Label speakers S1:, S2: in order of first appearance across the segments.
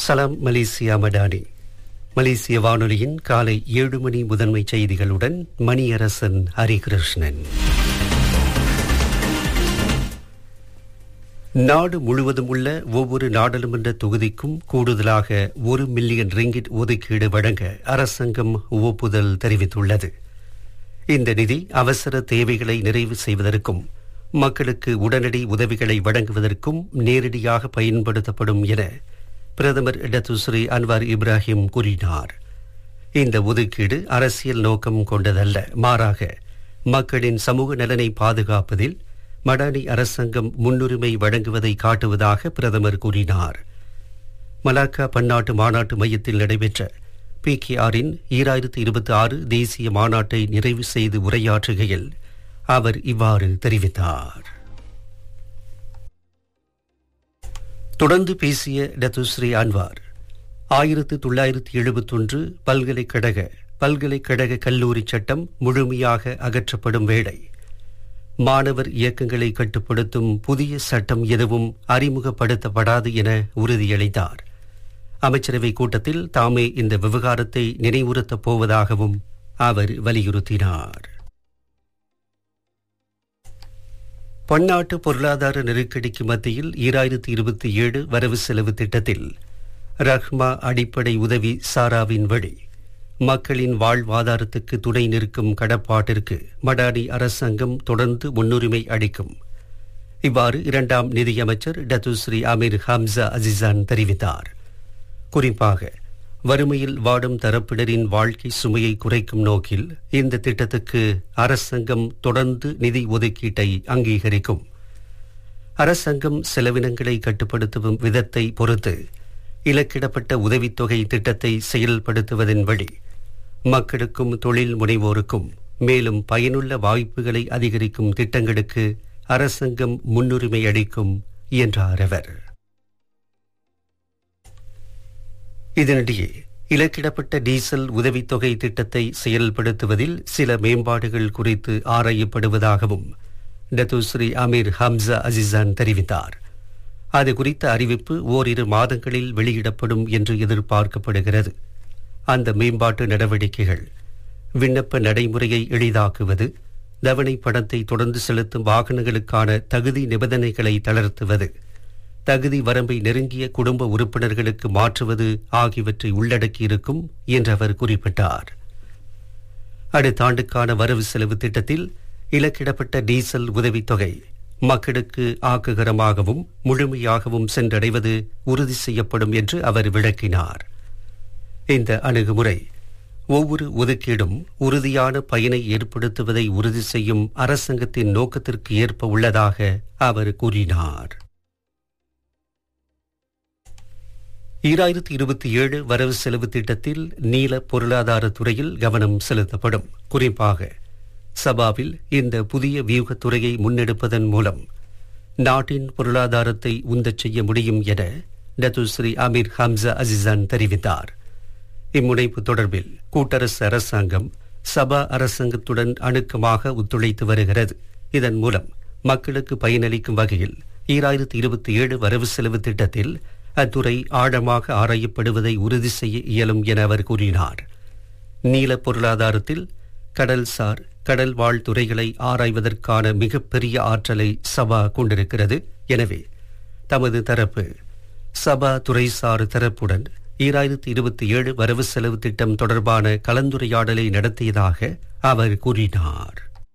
S1: சலாம் மலேசியா மடானி மலேசிய வானொலியின் காலை ஏழு மணி முதன்மை செய்திகளுடன் மணியரசன் ஹரிகிருஷ்ணன் நாடு முழுவதும் உள்ள ஒவ்வொரு நாடாளுமன்ற தொகுதிக்கும் கூடுதலாக ஒரு மில்லியன் ரிங்கிட் ஒதுக்கீடு வழங்க அரசாங்கம் ஒப்புதல் தெரிவித்துள்ளது இந்த நிதி அவசர தேவைகளை நிறைவு செய்வதற்கும் மக்களுக்கு உடனடி உதவிகளை வழங்குவதற்கும் நேரடியாக பயன்படுத்தப்படும் என பிரதமர் டத்துஸ்ரீ அன்வார் இப்ராஹிம் கூறினார் இந்த ஒதுக்கீடு அரசியல் நோக்கம் கொண்டதல்ல மாறாக மக்களின் சமூக நலனை பாதுகாப்பதில் மடானி அரசாங்கம் முன்னுரிமை வழங்குவதை காட்டுவதாக பிரதமர் கூறினார் மலாக்கா பன்னாட்டு மாநாட்டு மையத்தில் நடைபெற்ற பிகேஆரின் ஈராயிரத்து இருபத்தி ஆறு தேசிய மாநாட்டை நிறைவு செய்து உரையாற்றுகையில் அவர் இவ்வாறு தெரிவித்தார் தொடர்ந்து பேசிய டத்துஸ்ரீ அன்வார் ஆயிரத்து தொள்ளாயிரத்து எழுபத்தொன்று பல்கலைக்கழக பல்கலைக்கழக கல்லூரி சட்டம் முழுமையாக அகற்றப்படும் வேளை மாணவர் இயக்கங்களை கட்டுப்படுத்தும் புதிய சட்டம் எதுவும் அறிமுகப்படுத்தப்படாது என உறுதியளித்தார் அமைச்சரவை கூட்டத்தில் தாமே இந்த விவகாரத்தை நினைவுறுத்தப் போவதாகவும் அவர் வலியுறுத்தினார் பன்னாட்டு பொருளாதார நெருக்கடிக்கு மத்தியில் ஈராயிரத்தி இருபத்தி ஏழு வரவு செலவு திட்டத்தில் ரஹ்மா அடிப்படை உதவி சாராவின் வழி மக்களின் வாழ்வாதாரத்துக்கு துணை நிற்கும் கடப்பாட்டிற்கு மடானி அரசாங்கம் தொடர்ந்து முன்னுரிமை அளிக்கும் இவ்வாறு இரண்டாம் நிதியமைச்சர் டத்துஸ்ரீ அமீர் ஹம்சா அசிசான் தெரிவித்தார் குறிப்பாக வறுமையில் வாடும் தரப்பினரின் வாழ்க்கை சுமையை குறைக்கும் நோக்கில் இந்த திட்டத்துக்கு அரசாங்கம் தொடர்ந்து நிதி ஒதுக்கீட்டை அங்கீகரிக்கும் அரசாங்கம் செலவினங்களை கட்டுப்படுத்தும் விதத்தை பொறுத்து இலக்கிடப்பட்ட உதவித்தொகை திட்டத்தை செயல்படுத்துவதன் வழி மக்களுக்கும் தொழில் முனைவோருக்கும் மேலும் பயனுள்ள வாய்ப்புகளை அதிகரிக்கும் திட்டங்களுக்கு அரசாங்கம் முன்னுரிமை அளிக்கும் என்றார் அவர் இதனிடையே இலக்கிடப்பட்ட டீசல் உதவித்தொகை திட்டத்தை செயல்படுத்துவதில் சில மேம்பாடுகள் குறித்து ஆராயப்படுவதாகவும் டத்துஸ்ரீ அமீர் ஹம்சா அசிசான் தெரிவித்தார் அது குறித்த அறிவிப்பு ஓரிரு மாதங்களில் வெளியிடப்படும் என்று எதிர்பார்க்கப்படுகிறது அந்த மேம்பாட்டு நடவடிக்கைகள் விண்ணப்ப நடைமுறையை எளிதாக்குவது தவணை பணத்தை தொடர்ந்து செலுத்தும் வாகனங்களுக்கான தகுதி நிபந்தனைகளை தளர்த்துவது தகுதி வரம்பை நெருங்கிய குடும்ப உறுப்பினர்களுக்கு மாற்றுவது ஆகியவற்றை உள்ளடக்கியிருக்கும் என்று அவர் குறிப்பிட்டார் அடுத்த ஆண்டுக்கான வரவு செலவு திட்டத்தில் இலக்கிடப்பட்ட டீசல் உதவித்தொகை மக்களுக்கு ஆக்குகரமாகவும் முழுமையாகவும் சென்றடைவது உறுதி செய்யப்படும் என்று அவர் விளக்கினார் இந்த அணுகுமுறை ஒவ்வொரு ஒதுக்கீடும் உறுதியான பயனை ஏற்படுத்துவதை உறுதி செய்யும் அரசாங்கத்தின் நோக்கத்திற்கு ஏற்ப உள்ளதாக அவர் கூறினார் ஈராயிரத்தி இருபத்தி ஏழு வரவு செலவு திட்டத்தில் நீல பொருளாதார துறையில் கவனம் செலுத்தப்படும் குறிப்பாக சபாவில் இந்த புதிய வியூகத்துறையை முன்னெடுப்பதன் மூலம் நாட்டின் பொருளாதாரத்தை உந்தச் செய்ய முடியும் என டத்துஸ்ரீ அமீர் ஹம்சா அசிசான் தெரிவித்தார் இம்முனைப்பு தொடர்பில் கூட்டரசு அரசாங்கம் சபா அரசாங்கத்துடன் அணுக்கமாக ஒத்துழைத்து வருகிறது இதன் மூலம் மக்களுக்கு பயனளிக்கும் வகையில் ஈராயிரத்தி இருபத்தி ஏழு வரவு செலவு திட்டத்தில் அத்துறை ஆழமாக ஆராயப்படுவதை உறுதி செய்ய இயலும் என அவர் கூறினார் நீல பொருளாதாரத்தில் கடல்சார் கடல் வாழ் துறைகளை ஆராய்வதற்கான மிகப்பெரிய ஆற்றலை சபா கொண்டிருக்கிறது எனவே தமது தரப்பு சபா துறைசார் தரப்புடன் ஈராயிரத்தி இருபத்தி ஏழு வரவு செலவு திட்டம் தொடர்பான கலந்துரையாடலை நடத்தியதாக அவர் கூறினார்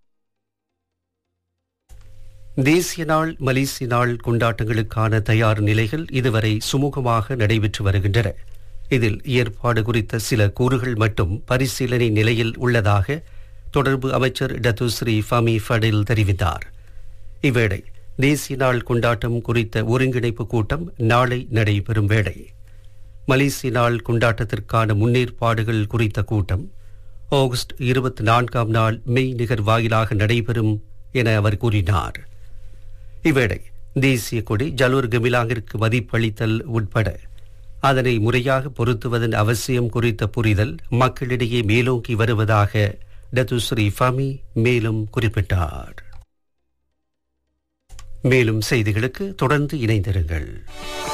S1: தேசிய நாள் மலேசிய நாள் கொண்டாட்டங்களுக்கான தயார் நிலைகள் இதுவரை சுமூகமாக நடைபெற்று வருகின்றன இதில் ஏற்பாடு குறித்த சில கூறுகள் மட்டும் பரிசீலனை நிலையில் உள்ளதாக தொடர்பு அமைச்சர் டத்துஸ்ரீ ஃபமி ஃபடில் தெரிவித்தார் இவ்வேளை தேசிய நாள் கொண்டாட்டம் குறித்த ஒருங்கிணைப்பு கூட்டம் நாளை நடைபெறும் வேளை மலேசிய நாள் கொண்டாட்டத்திற்கான முன்னேற்பாடுகள் குறித்த கூட்டம் ஆகஸ்ட் இருபத்தி நான்காம் நாள் மெய் நிகர் வாயிலாக நடைபெறும் என அவர் கூறினார் இவ்வேளை தேசிய கொடி ஜலூர் கமிலாங்கிற்கு மதிப்பளித்தல் உட்பட அதனை முறையாக பொருத்துவதன் அவசியம் குறித்த புரிதல் மக்களிடையே மேலோங்கி வருவதாக டத்துஸ்ரீ ஃபமி மேலும் குறிப்பிட்டார் மேலும் செய்திகளுக்கு தொடர்ந்து இணைந்திருங்கள்